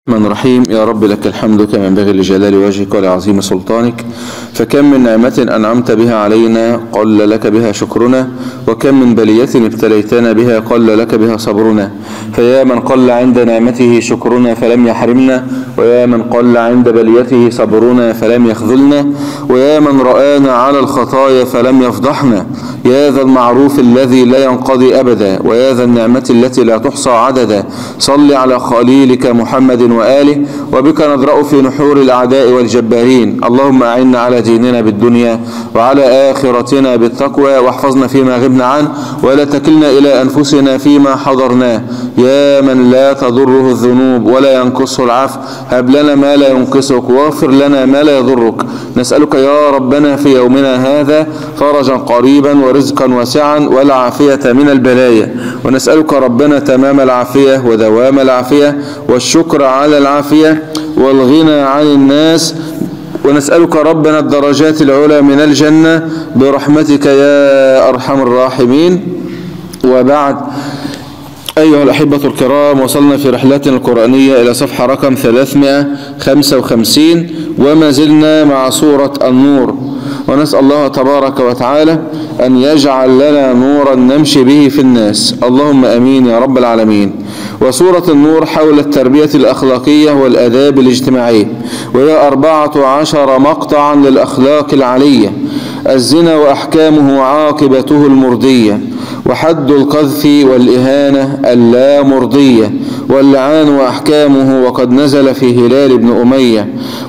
الرحمن الرحيم يا رب لك الحمد كما ينبغي لجلال وجهك ولعظيم سلطانك فكم من نعمة أنعمت بها علينا قل لك بها شكرنا وكم من بلية ابتليتنا بها قل لك بها صبرنا فيا من قل عند نعمته شكرنا فلم يحرمنا ويا من قل عند بليته صبرنا فلم يخذلنا ويا من رآنا على الخطايا فلم يفضحنا يا ذا المعروف الذي لا ينقضي أبدا ويا ذا النعمة التي لا تحصى عددا صل على خليلك محمد وآله وبك نضرأ في نحور الأعداء والجبارين اللهم أعنا على ديننا بالدنيا وعلى آخرتنا بالتقوى واحفظنا فيما غبنا عنه ولا تكلنا إلى أنفسنا فيما حضرناه يا من لا تضره الذنوب ولا ينقصه العفو هب لنا ما لا ينقصك واغفر لنا ما لا يضرك نسألك يا ربنا في يومنا هذا فرجا قريبا ورزقا واسعا والعافية من البلايا ونسألك ربنا تمام العافية ودوام العافية والشكر على العافية والغنى عن الناس ونسألك ربنا الدرجات العلى من الجنة برحمتك يا أرحم الراحمين وبعد أيها الأحبة الكرام وصلنا في رحلتنا القرآنية إلى صفحة رقم 355 وما زلنا مع سورة النور ونسأل الله تبارك وتعالى أن يجعل لنا نورا نمشي به في الناس اللهم أمين يا رب العالمين وسورة النور حول التربية الأخلاقية والأداب الاجتماعية وهي أربعة عشر مقطعا للأخلاق العلية الزنا وأحكامه عاقبته المردية وحد القذف والإهانة اللامرضية واللعان وأحكامه وقد نزل في هلال بن أمية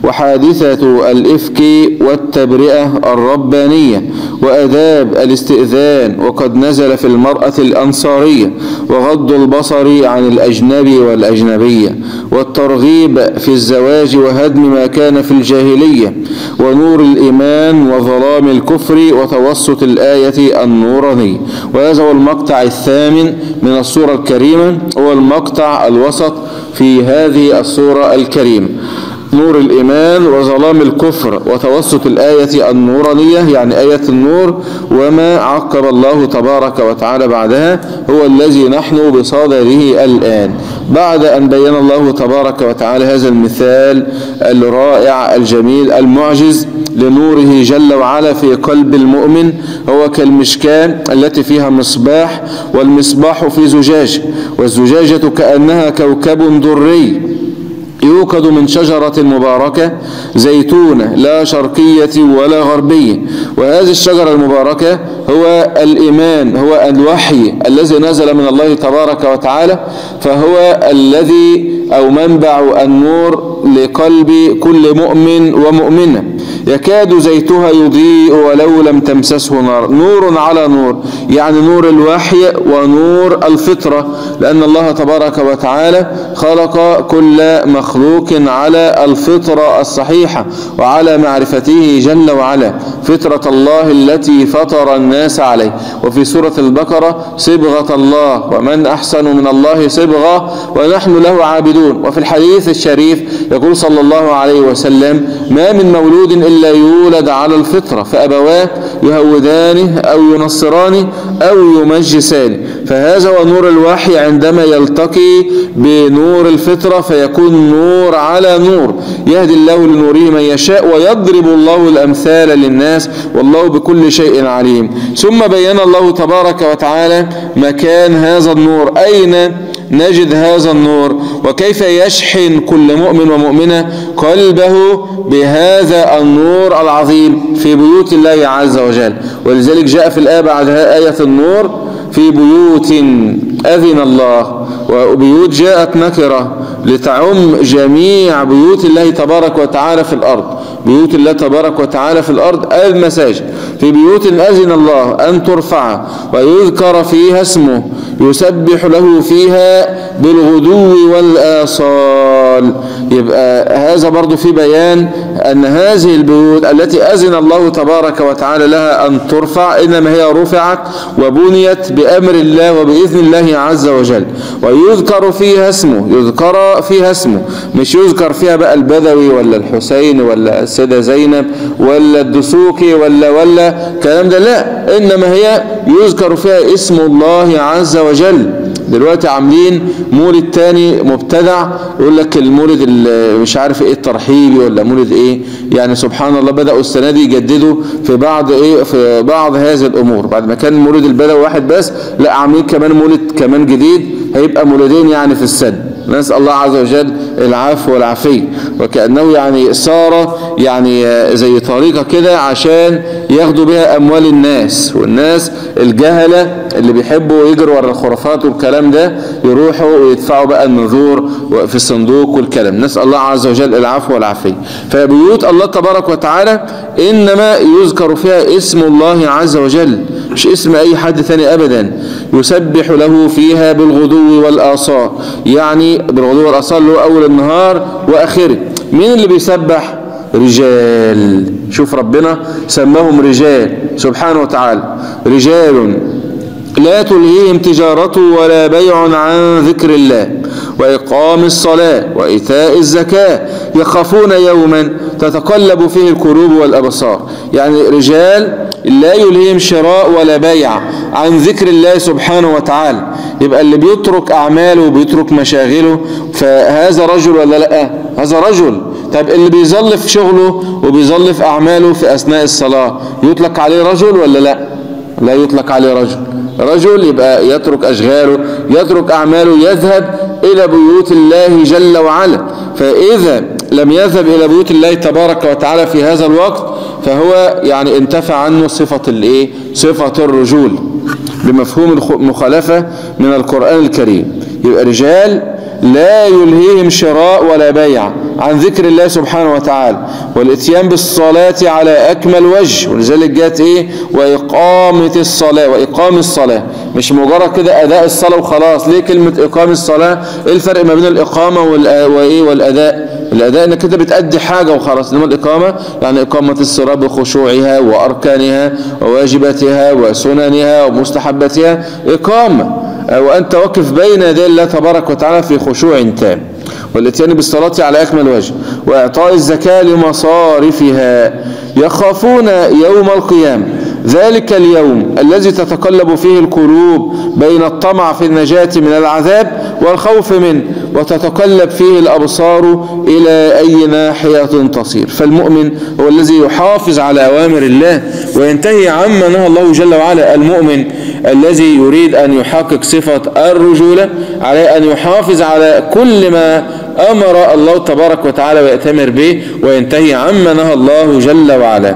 وحادثة الإفك والتبرئة الربانية وأداب الاستئذان وقد نزل في المرأة الأنصارية وغض البصر عن الأجنبي والأجنبية والترغيب في الزواج وهدم ما كان في الجاهلية ونور الإيمان وظلام الكفر وتوسط الآية النوراني وهذا هو المقطع الثامن من السورة الكريمة هو المقطع الوسط في هذه السورة الكريمة نور الإيمان وظلام الكفر وتوسط الآية النورانية يعني آية النور وما عقب الله تبارك وتعالى بعدها هو الذي نحن بصدده الآن بعد أن بين الله تبارك وتعالى هذا المثال الرائع الجميل المعجز لنوره جل وعلا في قلب المؤمن هو كالمشكاة التي فيها مصباح والمصباح في زجاجة والزجاجة كأنها كوكب دري يوقد من شجرة مباركة زيتونة لا شرقية ولا غربية وهذه الشجرة المباركة هو الإيمان هو الوحي الذي نزل من الله تبارك وتعالى فهو الذي أو منبع النور لقلب كل مؤمن ومؤمنة يكاد زيتها يضيء ولو لم تمسسه نار نور على نور يعني نور الوحي ونور الفطرة لأن الله تبارك وتعالى خلق كل مخلوق على الفطرة الصحيحة وعلى معرفته جل وعلا فطرة الله التي فطر الناس عليه وفي سورة البقرة صبغة الله ومن أحسن من الله صبغة ونحن له عابدون وفي الحديث الشريف يقول صلى الله عليه وسلم ما من مولود إلا يولد على الفطرة فأبواه يهودانه أو ينصرانه أو يمجسانه فهذا هو نور الوحي عندما يلتقي بنور الفطرة فيكون نور على نور يهدي الله لنوره من يشاء ويضرب الله الأمثال للناس والله بكل شيء عليم ثم بين الله تبارك وتعالى مكان هذا النور أين نجد هذا النور وكيف يشحن كل مؤمن ومؤمنة قلبه بهذا النور العظيم في بيوت الله عز وجل ولذلك جاء في الآية بعدها آية النور في بيوت أذن الله وبيوت جاءت نكرة لتعم جميع بيوت الله تبارك وتعالى في الأرض بيوت الله تبارك وتعالى في الأرض المساجد في بيوت أذن الله أن ترفع ويذكر فيها اسمه يسبح له فيها بالغدو والآصال يبقى هذا برضو في بيان أن هذه البيوت التي أذن الله تبارك وتعالى لها أن ترفع إنما هي رفعت وبنيت بأمر الله وبإذن الله عز وجل ويذكر فيها اسمه يذكر فيها اسمه مش يذكر فيها بقى البدوي ولا الحسين ولا السيدة زينب ولا الدسوقي ولا ولا كلام ده لا إنما هي يذكر فيها اسم الله عز وجل دلوقتي عاملين مولد تاني مبتدع يقول لك المولد ال- مش عارف ايه الترحيبي ولا مولد ايه يعني سبحان الله بدأوا السنة دي يجددوا في بعض ايه في بعض هذه الامور بعد ما كان مولد البدوي واحد بس لا عاملين كمان مولد كمان جديد هيبقى مولدين يعني في السنة نسأل الله عز وجل العفو والعافية وكأنه يعني صار يعني آه، زي طريقة كده عشان ياخدوا بها أموال الناس والناس الجهلة اللي بيحبوا يجروا ورا الخرافات والكلام ده يروحوا ويدفعوا بقى النذور في الصندوق والكلام نسأل الله عز وجل العفو والعافية فبيوت الله تبارك وتعالى إنما يذكر فيها اسم الله عز وجل مش اسم أي حد ثاني أبدا يسبح له فيها بالغدو والآصال يعني بالغدو والآصال اللي هو أول النهار وآخره مين اللي بيسبح رجال شوف ربنا سماهم رجال سبحانه وتعالى رجال لا تلهيهم تجارة ولا بيع عن ذكر الله وإقام الصلاة وإيتاء الزكاة يخافون يوما تتقلب فيه القلوب والأبصار يعني رجال لا يلهيهم شراء ولا بيع عن ذكر الله سبحانه وتعالى يبقى اللي بيترك أعماله وبيترك مشاغله فهذا رجل ولا لا هذا رجل طب اللي بيظل في شغله وبيظل في أعماله في أثناء الصلاة يطلق عليه رجل ولا لا لا يطلق عليه رجل رجل يبقى يترك أشغاله يترك أعماله يذهب إلى بيوت الله جل وعلا فإذا لم يذهب إلى بيوت الله تبارك وتعالى في هذا الوقت فهو يعني انتفع عنه صفة الايه صفة الرجول بمفهوم المخالفة من القرآن الكريم يبقى رجال لا يلهيهم شراء ولا بيع عن ذكر الله سبحانه وتعالى والاتيان بالصلاة على أكمل وجه ولذلك جاءت إيه وإقامة الصلاة وإقام الصلاة مش مجرد كده أداء الصلاة وخلاص ليه كلمة إقام الصلاة إيه الفرق ما بين الإقامة والأ- وإيه والأداء الأداء إنك كده بتأدي حاجة وخلاص إنما الإقامة يعني إقامة الصلاة بخشوعها وأركانها وواجباتها وسننها ومستحباتها إقامة وأنت واقف بين يدي الله تبارك وتعالى في خشوع تام والاتيان بالصلاة على أكمل وجه وإعطاء الزكاة لمصارفها يخافون يوم القيامة ذلك اليوم الذي تتقلب فيه القلوب بين الطمع في النجاة من العذاب والخوف منه وتتقلب فيه الأبصار إلى أي ناحية تصير فالمؤمن هو الذي يحافظ على أوامر الله وينتهي عما نهى الله جل وعلا المؤمن الذي يريد أن يحقق صفة الرجولة عليه أن يحافظ على كل ما أمر الله تبارك وتعالى ويأتمر به وينتهي عما نهى الله جل وعلا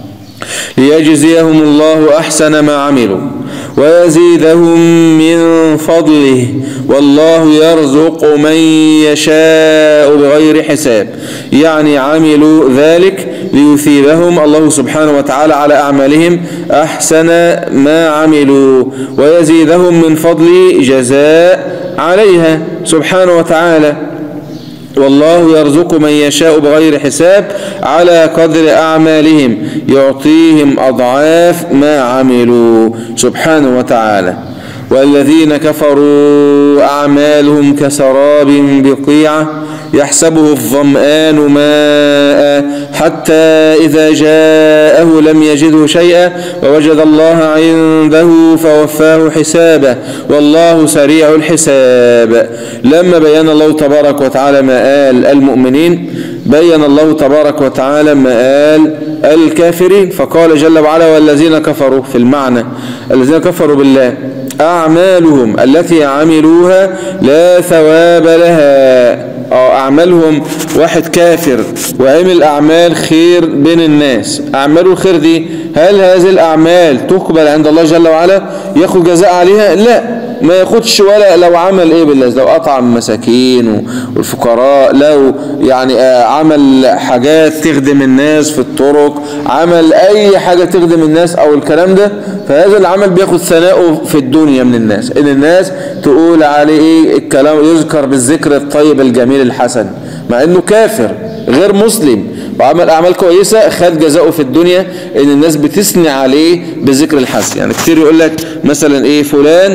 ليجزيهم الله أحسن ما عملوا ويزيدهم من فضله والله يرزق من يشاء بغير حساب يعني عملوا ذلك ليثيبهم الله سبحانه وتعالى على أعمالهم أحسن ما عملوا ويزيدهم من فضله جزاء عليها سبحانه وتعالى والله يرزق من يشاء بغير حساب على قدر أعمالهم يعطيهم أضعاف ما عملوا سبحانه وتعالى والذين كفروا أعمالهم كسراب بقيعة يحسبه الظمآن ماء حتى إذا جاءه لم يجده شيئا ووجد الله عنده فوفاه حسابه والله سريع الحساب لما بيان الله تبارك وتعالى مآل المؤمنين بين الله تبارك وتعالى مآل الكافرين فقال جل وعلا والذين كفروا في المعنى الذين كفروا بالله أعمالهم التي عملوها لا ثواب لها أعمالهم واحد كافر وعمل أعمال خير بين الناس أعمال الخير دي هل هذه الأعمال تقبل عند الله جل وعلا ياخد جزاء عليها لا ما ياخدش ولا لو عمل ايه بالله لو أطعم مساكين والفقراء لو يعني عمل حاجات تخدم الناس في الطرق عمل أي حاجة تخدم الناس أو الكلام ده فهذا العمل بياخد ثناؤه في الدنيا من الناس ان الناس تقول عليه ايه الكلام يذكر بالذكر الطيب الجميل الحسن مع انه كافر غير مسلم وعمل اعمال كويسه خد جزاؤه في الدنيا ان الناس بتثني عليه بالذكر الحسن يعني كتير يقول لك مثلا ايه فلان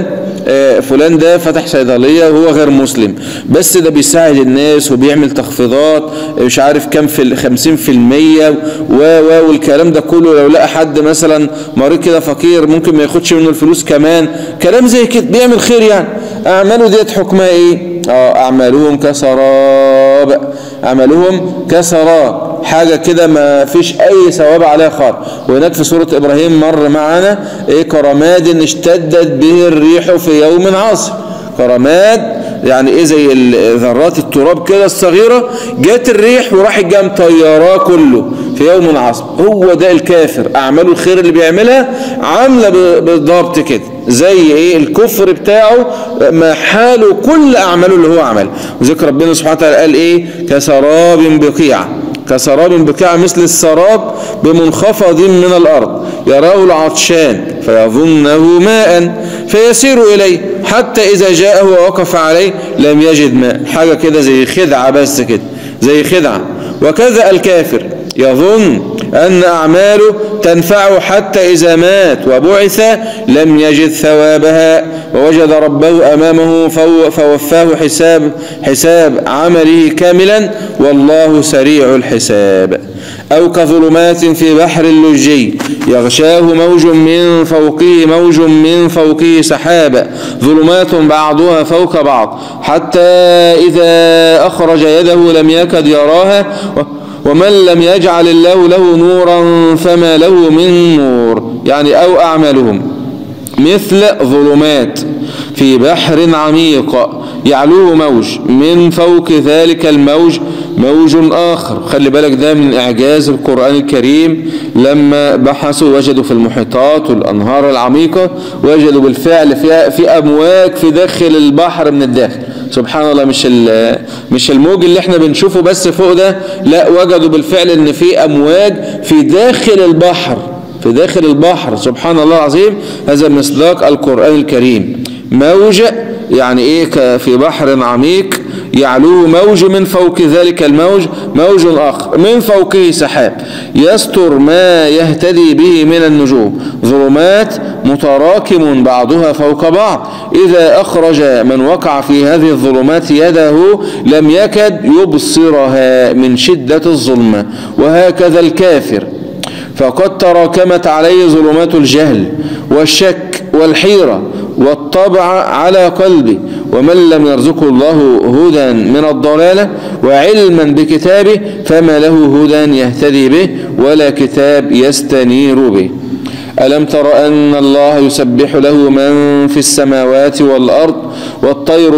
آه، فلان ده فتح صيدلية وهو غير مسلم بس ده بيساعد الناس وبيعمل تخفيضات مش عارف كام في خمسين في المية و و والكلام ده كله لو لقى حد مثلا مريض كده فقير ممكن ما ياخدش منه الفلوس كمان كلام زي كده بيعمل خير يعني أعماله ديت حكمها إيه؟ اه أعمالهم كسراب أعمالهم كسراب حاجة كده ما فيش أي ثواب عليها خالص وهناك في سورة إبراهيم مر معانا إيه كرماد اشتدت به الريح في يوم عاصف كرماد يعني ايه زي ال- ذرات التراب كده الصغيرة جت الريح وراح جام طياراه كله في يوم عاصف هو ده الكافر اعماله الخير اللي بيعملها عاملة ب- بالضبط كده زي ايه الكفر بتاعه ما حاله كل اعماله اللي هو عملها وذكر ربنا سبحانه وتعالى قال ايه كسراب بقيعه كسراب بقيع مثل السراب بمنخفض من الأرض يراه العطشان فيظنه ماء فيسير إليه حتى إذا جاءه ووقف عليه لم يجد ماء حاجة كده زي خدعة بس كده زي خدعة وكذا الكافر يظن أن أعماله تنفعه حتى إذا مات وبعث لم يجد ثوابها ووجد ربه أمامه فو- فوفاه حساب حساب عمله كاملا والله سريع الحساب أو كظلمات في بحر اللجي يغشاه موج من فوقه موج من فوقه سحاب ظلمات بعضها فوق بعض حتى إذا أخرج يده لم يكد يراها ومن لم يجعل الله له نورا فما له من نور يعني أو أعمالهم مثل ظلمات في بحر عميق يعلوه موج من فوق ذلك الموج موج آخر خلي بالك ده من إعجاز القرآن الكريم لما بحثوا وجدوا في المحيطات والأنهار العميقة وجدوا بالفعل في, في أمواج في داخل البحر من الداخل سبحان الله مش ال- مش الموج اللي احنا بنشوفه بس فوق ده لا وجدوا بالفعل ان في امواج في داخل البحر في داخل البحر سبحان الله العظيم هذا مصداق القرآن الكريم موج يعني ايه ك- في بحر عميق يعلوه موج من فوق ذلك الموج موج آخر من فوقه سحاب يستر ما يهتدي به من النجوم ظلمات متراكم بعضها فوق بعض إذا أخرج من وقع في هذه الظلمات يده لم يكد يبصرها من شدة الظلمة وهكذا الكافر فقد تراكمت عليه ظلمات الجهل والشك والحيرة والطبع على قلبه ومن لم يرزقه الله هدى من الضلالة وعلما بكتابه فما له هدى يهتدي به ولا كتاب يستنير به ألم تر أن الله يسبح له من في السماوات والأرض والطير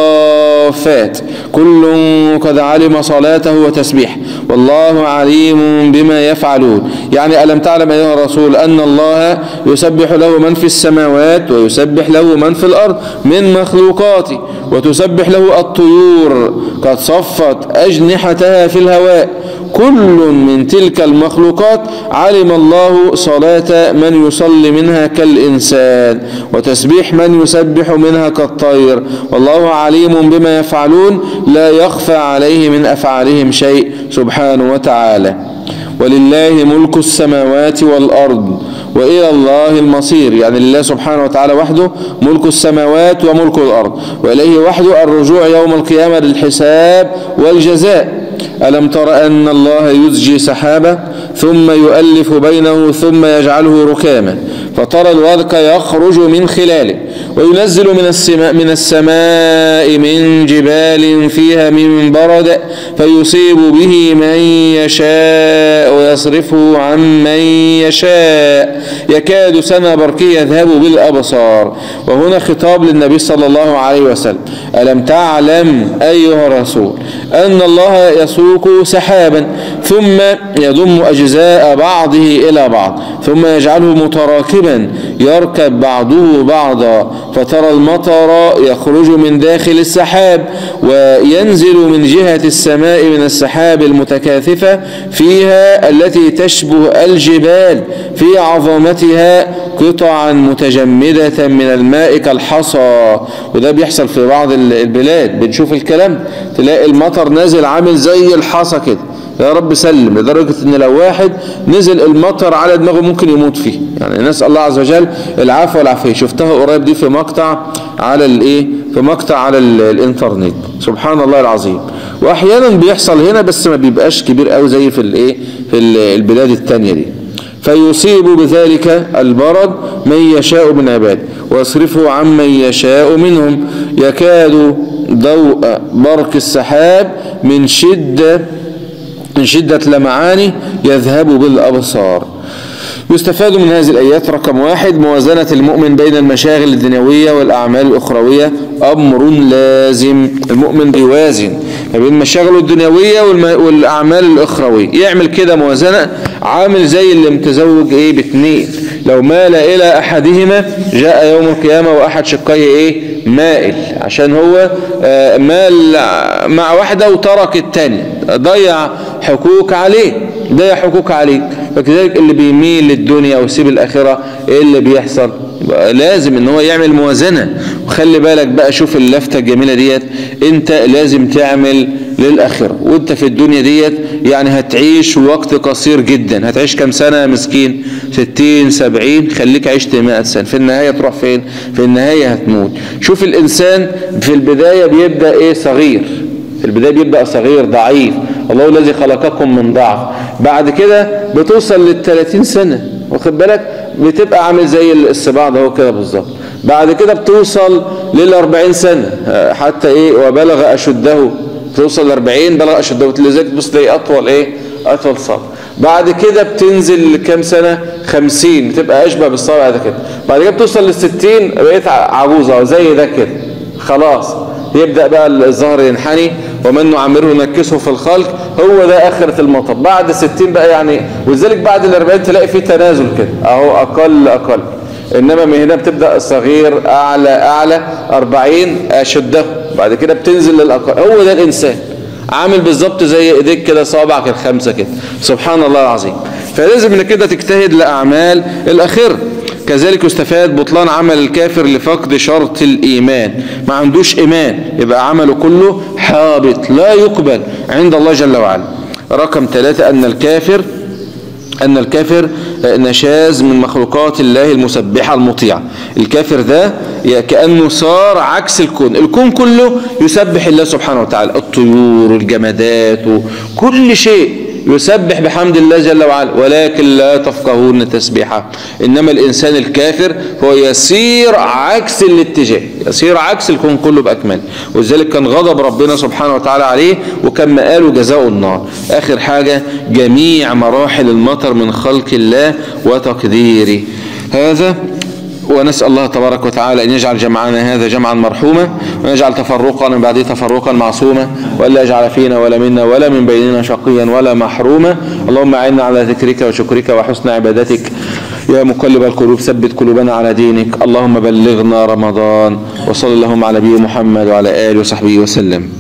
صافات كل قد علم صلاته وتسبيح والله عليم بما يفعلون يعني ألم تعلم أيها الرسول أن الله يسبح له من في السماوات ويسبح له من في الأرض من مخلوقاته وتسبح له الطيور قد صفت أجنحتها في الهواء كل من تلك المخلوقات علم الله صلاة من يصلي منها كالإنسان وتسبيح من يسبح منها كالطير والله عليم بما يفعلون لا يخفى عليه من أفعالهم شيء سبحانه وتعالى ولله ملك السماوات والأرض وإلى الله المصير يعني لله سبحانه وتعالى وحده ملك السماوات وملك الأرض وإليه وحده الرجوع يوم القيامة للحساب والجزاء ألم تر أن الله يزجي سحابة ثم يؤلف بينه ثم يجعله ركاما فترى الودق يخرج من خلاله وينزل من السماء, من السماء من جبال فيها من برد فيصيب به من يشاء ويصرفه عن من يشاء يكاد سنا برقه يذهب بالأبصار وهنا خطاب للنبي صلى الله عليه وسلم ألم تعلم أيها الرسول أن الله يسوق سحابا ثم يضم أجزاء بعضه إلى بعض ثم يجعله متراكبا يركب بعضه بعضا فترى المطر يخرج من داخل السحاب وينزل من جهة السماء من السحاب المتكاثفة فيها التي تشبه الجبال في عظمتها قطعا متجمدة من الماء كالحصى وده بيحصل في بعض البلاد بنشوف الكلام تلاقي المطر نازل عامل زي الحصى كده يا رب سلم لدرجة ان لو واحد نزل المطر على دماغه ممكن يموت فيه يعني نسأل الله عز وجل العفو والعافية شفتها قريب دي في مقطع على الايه في مقطع على ال- الانترنت سبحان الله العظيم واحيانا بيحصل هنا بس ما بيبقاش كبير قوي زي في الايه في ال- البلاد التانية دي فيصيب بذلك البرد من يشاء من عباده ويصرفه عمن يشاء منهم يكاد ضوء برق السحاب من شدة من شدة لمعانه يذهب بالأبصار يستفاد من هذه الآيات رقم واحد موازنة المؤمن بين المشاغل الدنيوية والأعمال الأخروية أمر لازم المؤمن بيوازن ما بين مشاغله الدنيوية والم- والأعمال الأخروية يعمل كده موازنة عامل زي اللي متزوج إيه باتنين لو مال إلى أحدهما جاء يوم القيامة وأحد شقيه إيه مائل عشان هو آه، مال مع واحدة وترك التاني ضيع حقوق عليه ضيع حقوق عليك فكذلك اللي بيميل للدنيا ويسيب الآخرة ايه اللي بيحصل بقى لازم ان هو يعمل موازنة وخلي بالك بقى شوف اللفتة الجميلة ديت انت لازم تعمل للآخرة وانت في الدنيا ديت يعني هتعيش وقت قصير جدا هتعيش كم سنة يا مسكين ستين سبعين خليك عشت مائة سنة في النهاية تروح فين في النهاية هتموت شوف الإنسان في البداية بيبدأ ايه صغير في البداية بيبدأ صغير ضعيف الله الذي خلقكم من ضعف بعد كده بتوصل للثلاثين سنة واخد بالك بتبقى عامل زي السباع ده هو كده بالظبط بعد كده بتوصل للأربعين سنة آه، حتى ايه وبلغ أشده توصل لأربعين بلغ أشده لذلك تبص تلاقي أطول ايه أطول صبر بعد كده بتنزل كام سنة خمسين بتبقى أشبه بالصابع ده كده بعد كده بتوصل للستين بقيت عجوزة زي ده كده خلاص يبدأ بقى الظهر ينحني ومن نعمره نكسه في الخلق هو ده آخرة المطب بعد 60 بقى يعني ولذلك بعد ال 40 تلاقي فيه تنازل كده اهو أقل أقل إنما من هنا بتبدأ صغير أعلى أعلى 40 أشده بعد كده بتنزل للأقل هو ده الإنسان عامل بالظبط زي ايديك كده صوابعك الخمسة كده سبحان الله العظيم فلازم انك كده تجتهد لأعمال الآخرة كذلك يستفاد بطلان عمل الكافر لفقد شرط الإيمان ما عندوش إيمان يبقى عمله كله حابط لا يقبل عند الله جل وعلا رقم ثلاثة أن الكافر أن الكافر نشاز من مخلوقات الله المسبحة المطيعة الكافر ده كأنه صار عكس الكون الكون كله يسبح الله سبحانه وتعالى الطيور والجمادات وكل شيء يسبح بحمد الله جل وعلا ولكن لا تفقهون تسبيحه إنما الإنسان الكافر هو يسير عكس الاتجاه يسير عكس الكون كله بأكمله ولذلك كان غضب ربنا سبحانه وتعالى عليه وكان مآله جزاء النار آخر حاجة جميع مراحل المطر من خلق الله وتقديره هذا ونسأل الله تبارك وتعالى أن يجعل جمعنا هذا جمعا مرحوما ويجعل تفرقا من بعده تفرقا معصوما وألا يجعل فينا ولا منا ولا من بيننا شقيا ولا محروما اللهم أعنا على ذكرك وشكرك وحسن عبادتك يا مقلب القلوب ثبت قلوبنا على دينك اللهم بلغنا رمضان وصلى اللهم على نبي محمد وعلى آله وصحبه وسلم